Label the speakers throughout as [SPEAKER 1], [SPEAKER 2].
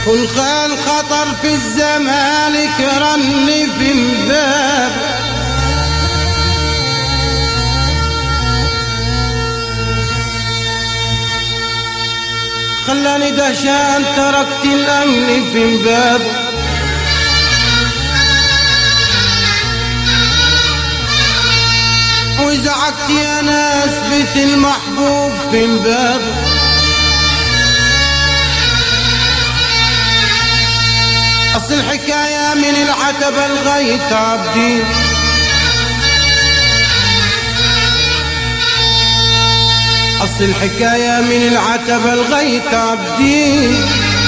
[SPEAKER 1] والخال خطر في الزمالك رني في مباب خلاني دهشان تركت الأمن في مباب وزعقت يا ناس بيت المحبوب في مباب أصل الحكاية من العتبة لغاية عبدين أصل الحكاية من العتبة لغاية عبدين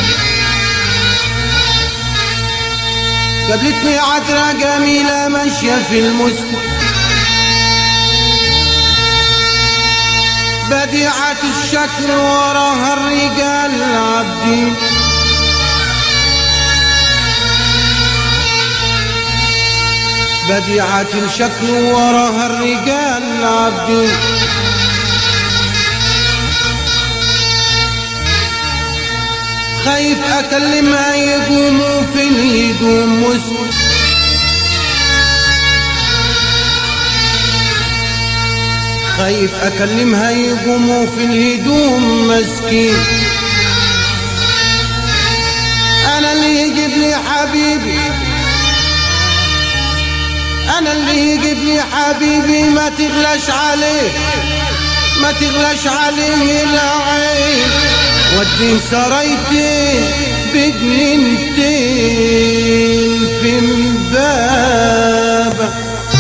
[SPEAKER 1] قابلتني عترة جميلة ماشية في المسك بديعة الشكل وراها الرجال العبدين بديعة الشكل وراها الرجال العبدين خايف اكلمها يقوموا في الهدوم مسك خايف اكلمها يقوموا في الهدوم مسكين انا اللي يجيب لي حبيبي انا اللي يجيب لي حبيبي ما تغلاش عليه ما تغلاش عليه العين ودي سرايتي بجنينتين في مبابه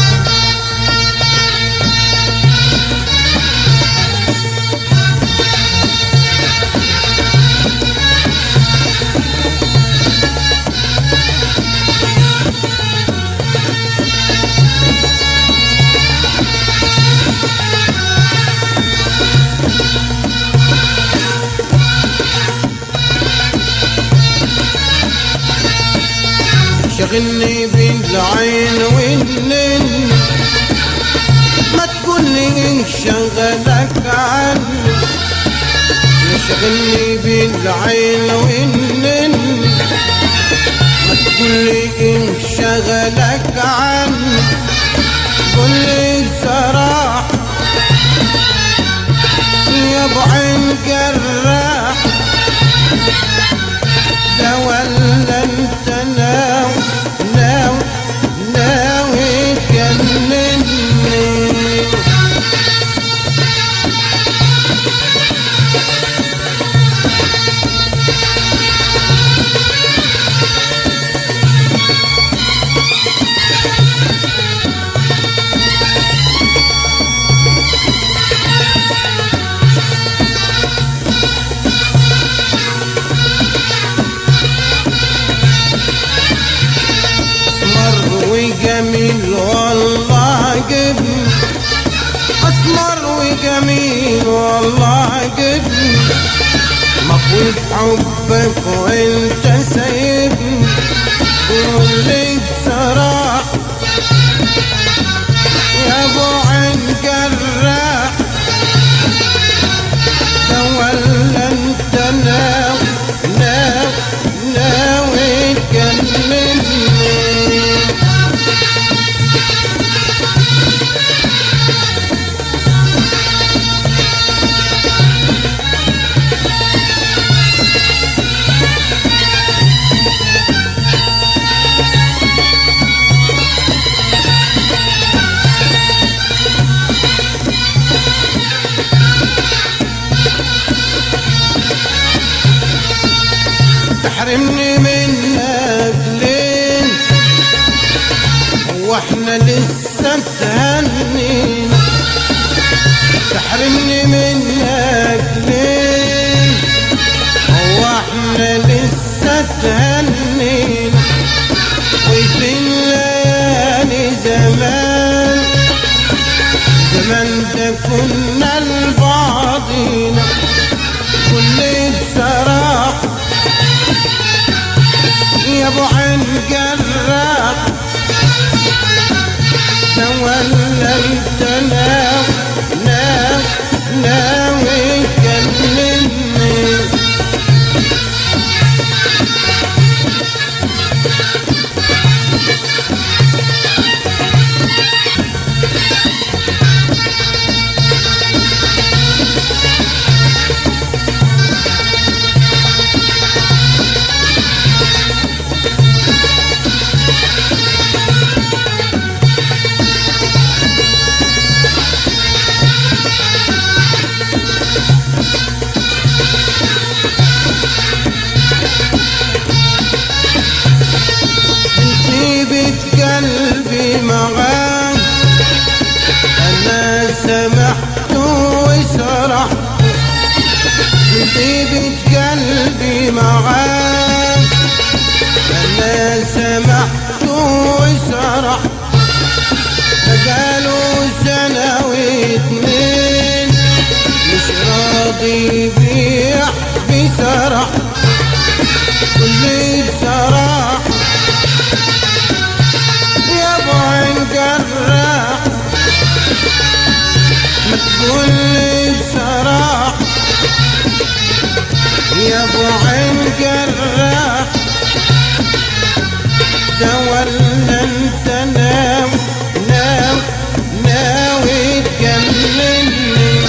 [SPEAKER 1] شغلني بالعين والنن ما تقولي انشغلك عني شغلني بالعين والنن ما تقولي انشغلك عني قولي بصراحة يا ابو عين جراح ده ولا انت ناوي ناوي ناوي تجنني اسمر وجميل والله عجبني اسمر وجميل والله عجبني مقوي في حبك وانت سايبني قول لي بصراحة يا ابو عين جراح ده ولا انت ناوي ناوي ناوي تجنني تحرمني منك ليه واحنا لسه تهنينا تحرمني منك ليه واحنا لسه تهنينا وفي الليالي زمان زمان ده كنا لبعضينا كل بصراحة يا ابو عين جراح ده ولا انت ناوي ناوي ناوي تجنني معاك انا سمحت وسرحت طيبة قلبي معاك انا سمحت وسرحت قالوا سنة واتنين مش راضي بيح بسرح كل بصراحة يا ابو عين جراح ما تقول لي بصراحة يا ابو عين جراح ده ولا انت ناوي ناوي ناوي تجنني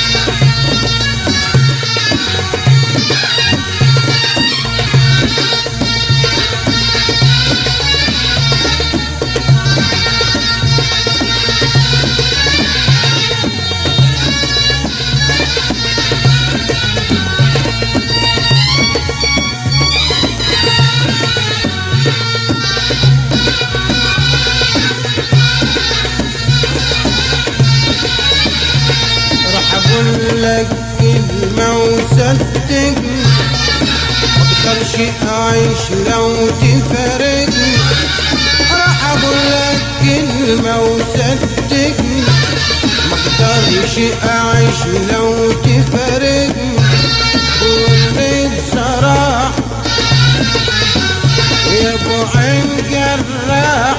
[SPEAKER 1] راح اقول لك كلمة وصدقني مقدرش اعيش لو تفارقني راح اقول لك كلمة وصدقني مقدرش اعيش لو تفارقني قول لي بصراحة يا ابو عين جراح